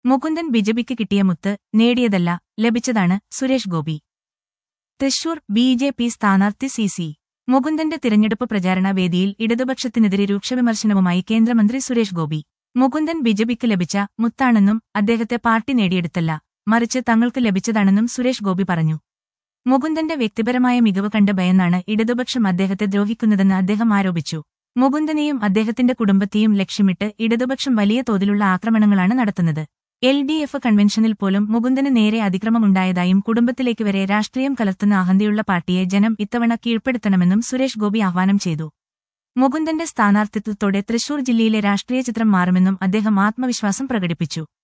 മുകുന്ദൻ ബിജെപിക്ക് കിട്ടിയ മുത്ത് നേടിയതല്ല ലഭിച്ചതാണ് Suresh Gopi Thrissur B J P സ്ഥാനാർത്ഥി സി സി മുകുന്ദന്റെ തിരഞ്ഞെടുപ്പ് പ്രചാരണ വേദിയിൽ ഇടതുപക്ഷത്തിനെതിരെ രൂക്ഷവിമർശനവുമായി കേന്ദ്രമന്ത്രി സുരേഷ് ഗോപി മുകുന്ദൻ ബിജെപിക്ക് ലഭിച്ച മുത്താണെന്നും അദ്ദേഹത്തെ പാർട്ടി നേടിയെടുത്തല്ല മറിച്ച് തങ്ങൾക്ക് ലഭിച്ചതാണെന്നും സുരേഷ് ഗോപി പറഞ്ഞു മുകുന്ദന്റെ വ്യക്തിപരമായ മികവ് കണ്ട് ഭയന്നാണ് ഇടതുപക്ഷം അദ്ദേഹത്തെ ദ്രോഹിക്കുന്നതെന്ന് അദ്ദേഹം ആരോപിച്ചു മുകുന്ദനെയും അദ്ദേഹത്തിന്റെ കുടുംബത്തെയും ലക്ഷ്യമിട്ട് ഇടതുപക്ഷം വലിയ തോതിലുള്ള ആക്രമണങ്ങളാണ് നടത്തുന്നത് എൽ ഡി എഫ് കൺവെൻഷനിൽ പോലും മുകുന്ദന് നേരെ അതിക്രമമുണ്ടായതായും കുടുംബത്തിലേക്ക് വരെ രാഷ്ട്രീയം കലർത്തുന്ന അഹന്തയുള്ള പാർട്ടിയെ ജനം ഇത്തവണ കീഴ്പ്പെടുത്തണമെന്നും സുരേഷ് ഗോപി ആഹ്വാനം ചെയ്തു മുകുന്ദന്റെ സ്ഥാനാർത്ഥിത്വത്തോടെ തൃശൂർ ജില്ലയിലെ രാഷ്ട്രീയ ചിത്രം മാറുമെന്നും അദ്ദേഹം ആത്മവിശ്വാസം പ്രകടിപ്പിച്ചു